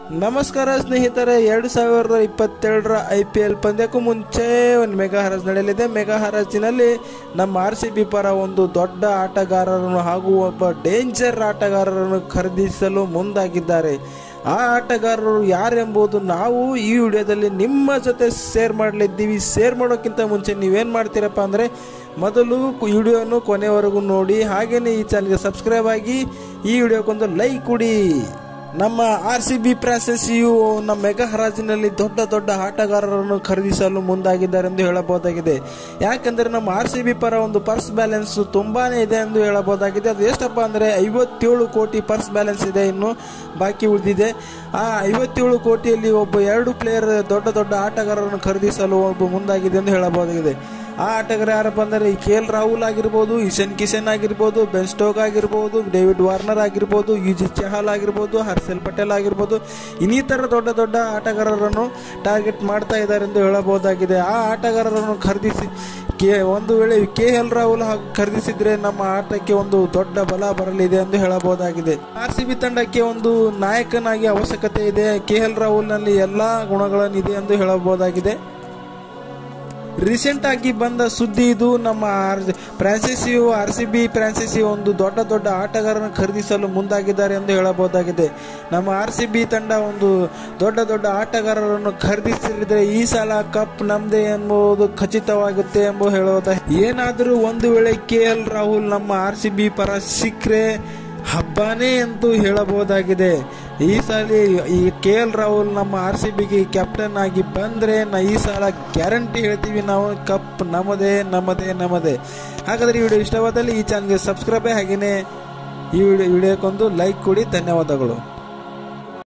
ನಮಸ್ಕಾರ ಸ್ನೇಹಿತರೆ ಎರಡು ಸಾವಿರದ ಇಪ್ಪತ್ತೆರಡರ ಐ ಪಿ ಎಲ್ ಪಂದ್ಯಕ್ಕೂ ಮುಂಚೆ ಒಂದು ಮೆಗಾ ಹರಾಜ್ ನಡೆಯಲಿದೆ ಮೆಗಾ ಹರಾಜಿನಲ್ಲಿ ನಮ್ಮ ಆರ್ ಸಿ ಬಿ ಪರ ಒಂದು ದೊಡ್ಡ ಆಟಗಾರರನ್ನು ಹಾಗೂ ಒಬ್ಬ ಡೇಂಜರ್ ಆಟಗಾರರನ್ನು ಖರೀದಿಸಲು ಮುಂದಾಗಿದ್ದಾರೆ ಆ ಆಟಗಾರರು ಯಾರೆಂಬುದು ನಾವು ಈ ವಿಡಿಯೋದಲ್ಲಿ ನಿಮ್ಮ ಜೊತೆ ಶೇರ್ ಮಾಡಲಿದ್ದೀವಿ ಶೇರ್ ಮಾಡೋಕ್ಕಿಂತ ಮುಂಚೆ ನೀವೇನು ಮಾಡ್ತೀರಪ್ಪ ಅಂದರೆ ಮೊದಲು ವಿಡಿಯೋನು ಕೊನೆವರೆಗೂ ನೋಡಿ ಹಾಗೆಯೇ ಈ ಚಾನಲ್ಗೆ ಸಬ್ಸ್ಕ್ರೈಬ್ ಆಗಿ ಈ ವಿಡಿಯೋಕ್ಕೊಂದು ಲೈಕ್ ಕೊಡಿ ನಮ್ಮ ಆರ್ ಸಿ ಬಿ ಪ್ರಾಸೆಸಿಯು ನಮ್ಮ ಮೆಗಾ ಹರಾಜಿನಲ್ಲಿ ದೊಡ್ಡ ದೊಡ್ಡ ಆಟಗಾರರನ್ನು ಖರೀದಿಸಲು ಮುಂದಾಗಿದ್ದಾರೆ ಎಂದು ಹೇಳಬಹುದಾಗಿದೆ ಯಾಕೆಂದರೆ ನಮ್ಮ ಆರ್ ಸಿ ಬಿ ಪರ ಒಂದು ಪರ್ಸ್ ಬ್ಯಾಲೆನ್ಸ್ ತುಂಬಾನೇ ಇದೆ ಎಂದು ಹೇಳಬಹುದಾಗಿದೆ ಅದು ಎಷ್ಟಪ್ಪ ಅಂದರೆ ಐವತ್ತೇಳು ಕೋಟಿ ಪರ್ಸ್ ಬ್ಯಾಲೆನ್ಸ್ ಇದೆ ಇನ್ನು ಬಾಕಿ ಉಳಿದಿದೆ ಆ ಐವತ್ತೇಳು ಕೋಟಿಯಲ್ಲಿ ಒಬ್ಬ ಎರಡು ಪ್ಲೇಯರ್ ದೊಡ್ಡ ದೊಡ್ಡ ಆಟಗಾರರನ್ನು ಖರೀದಿಸಲು ಒಬ್ಬ ಮುಂದಾಗಿದೆ ಎಂದು ಹೇಳಬಹುದಾಗಿದೆ ಆ ಆಟಗಾರ ಯಾರಪ್ಪ ಅಂದರೆ ಕೆ ಎಲ್ ರಾಹುಲ್ ಆಗಿರ್ಬೋದು ಇಶನ್ ಕಿಶನ್ ಆಗಿರ್ಬೋದು ಬೆನ್ ಸ್ಟೋಕ್ ಆಗಿರ್ಬೋದು ಡೇವಿಡ್ ವಾರ್ನರ್ ಆಗಿರ್ಬೋದು ಯುಜಿ ಚಹಲ್ ಆಗಿರ್ಬೋದು ಹರ್ಷಲ್ ಪಟೇಲ್ ಆಗಿರ್ಬೋದು ಇನ್ನಿತರ ದೊಡ್ಡ ದೊಡ್ಡ ಆಟಗಾರರನ್ನು ಟಾರ್ಗೆಟ್ ಮಾಡ್ತಾ ಇದ್ದಾರೆ ಎಂದು ಹೇಳಬಹುದಾಗಿದೆ ಆ ಆಟಗಾರರನ್ನು ಖರೀದಿಸಿ ಕೆ ಒಂದು ವೇಳೆ ಕೆ ಎಲ್ ರಾಹುಲ್ ಹಾಗೂ ಖರೀದಿಸಿದ್ರೆ ನಮ್ಮ ಆಟಕ್ಕೆ ಒಂದು ದೊಡ್ಡ ಬಲ ಬರಲಿದೆ ಎಂದು ಹೇಳಬಹುದಾಗಿದೆ ಆರ್ ಸಿ ಬಿ ತಂಡಕ್ಕೆ ಒಂದು ನಾಯಕನಾಗಿ ಅವಶ್ಯಕತೆ ಇದೆ ಕೆ ಎಲ್ ರಾಹುಲ್ನಲ್ಲಿ ಎಲ್ಲಾ ಗುಣಗಳನ್ನಿದೆ ಎಂದು ಹೇಳಬಹುದಾಗಿದೆ ರೀಸೆಂಟ್ ಆಗಿ ಬಂದ ಸುದ್ದಿ ಇದು ನಮ್ಮ franchise R C B franchise ಒಂದು ದೊಡ್ಡ ದೊಡ್ಡ ಆಟಗಾರರನ್ನು ಖರೀದಿಸಲು ಮುಂದಾಗಿದ್ದಾರೆ ಎಂದು ಹೇಳಬಹುದಾಗಿದೆ ನಮ್ಮ ಆರ್ ಸಿ ಬಿ ತಂಡ ಒಂದು ದೊಡ್ಡ ದೊಡ್ಡ ಆಟಗಾರರನ್ನು ಖರೀದಿಸಿದ್ರೆ ಈ ಸಲ ಕಪ್ ನಮ್ದೇ ಎಂಬುದು ಖಚಿತವಾಗುತ್ತೆ ಎಂಬ ಹೇಳುವುದಾಗಿದೆ ಏನಾದರೂ ಒಂದು ವೇಳೆ ಕೆ ಎಲ್ ರಾಹುಲ್ ನಮ್ಮ ಆರ್ ಸಿ ಬಿ ಪರ ಸಿಕ್ಕರೆ ಹಬ್ಬನೇ ಅಂತೂ ಹೇಳಬಹುದಾಗಿದೆ ಈ ಸಲ ಈ ಕೆ ಎಲ್ ರಾಹುಲ್ ನಮ್ಮ ಆರ್ ಸಿ ಬಿಗೆ ಕ್ಯಾಪ್ಟನ್ ಆಗಿ ಬಂದರೆ ನಾ ಈ ಸಲ ಗ್ಯಾರಂಟಿ ಹೇಳ್ತೀವಿ ನಾವು ಕಪ್ ನಮ್ಮದೇ ನಮ್ಮದೇ ನಮ್ಮದೇ ಹಾಗಾದ್ರೆ ಈ ವಿಡಿಯೋ ಇಷ್ಟವಾದಲ್ಲಿ ಈ ಚಾನಲ್ಗೆ ಸಬ್ಸ್ಕ್ರೈಬ್ ಹಾಗೆಯೇ ಈ ವಿಡಿಯೋ ವಿಡಿಯೋಕ್ಕೊಂದು ಲೈಕ್ ಕೊಡಿ ಧನ್ಯವಾದಗಳು